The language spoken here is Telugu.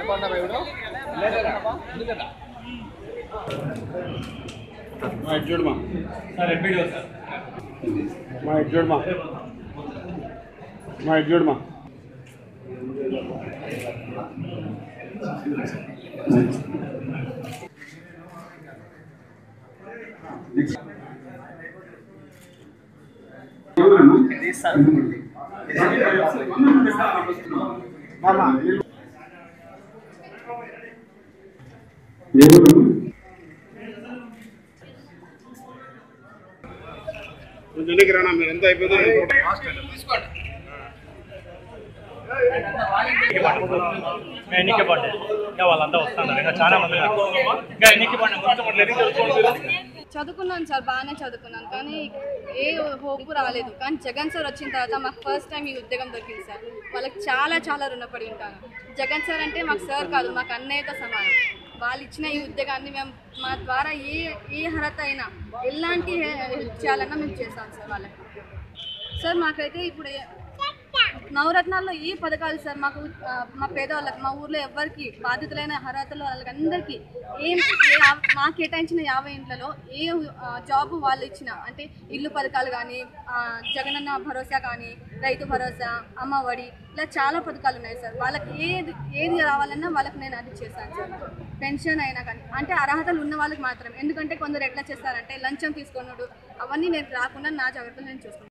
మా ఇటు చూడమా సార్ ఎంపీడీఓ సార్ మా ఇటు చూడమా మా ఇటు చూడమా వెనక్కి రానా మీరు ఎంత అయిపోయిందో ఇంకా ఎన్నిక పడ్డాయి ఇంకా వాళ్ళంతా వస్తున్నారు ఇంకా చాలా మంది ఉన్నారు. ఇంకా ఎన్నిక పడ్డాయి మొత్తం అట్లా ఎన్నిక తెలుసుకోండి. చదువుకున్నాను సార్ బాగానే చదువుకున్నాను కానీ ఏ హోపు రాలేదు కానీ జగన్ సార్ వచ్చిన తర్వాత మాకు ఫస్ట్ టైం ఈ ఉద్యోగం దొరికింది సార్ వాళ్ళకి చాలా చాలా రుణపడి ఉంటాను జగన్ సార్ అంటే మాకు సార్ కాదు మాకు అన్నయ్యతో సమానం వాళ్ళు ఇచ్చిన ఈ ఉద్యోగాన్ని మేము మా ద్వారా ఏ ఏ అర్హత అయినా ఎలాంటి హెల్ప్ చేయాలన్నా మేము చేస్తాం సార్ వాళ్ళకి సార్ మాకైతే ఇప్పుడు ఏ- నవరత్నాల్లో ఏ పథకాలు సార్ మాకు ఆ, మా పేదవాళ్ళకి మా ఊర్లో ఎవరికి బాధితులైన అర్హతలు వాళ్ళకి అందరికీ ఏం ఏ ఆ- మా కేటాయించిన యాభై ఇంట్లలో ఏ ఆ, జాబ్ వాళ్ళు ఇచ్చిన అంటే ఇల్లు పథకాలు కానీ జగనన్న భరోసా కానీ రైతు భరోసా అమ్మఒడి ఇలా చాలా పథకాలు ఉన్నాయి సార్ వాళ్ళకి ఏది ఏది రావాలన్నా వాళ్ళకి నేను అది చేశాను సార్ పెన్షన్ అయినా కానీ అంటే అర్హతలు ఉన్న వాళ్ళకి మాత్రం ఎందుకంటే కొందరు ఎట్లా చేస్తారంటే లంచం తీసుకున్నాడు అవన్నీ నేను రాకుండా నా జాగ్రత్తలు నేను చూసుకుంటాను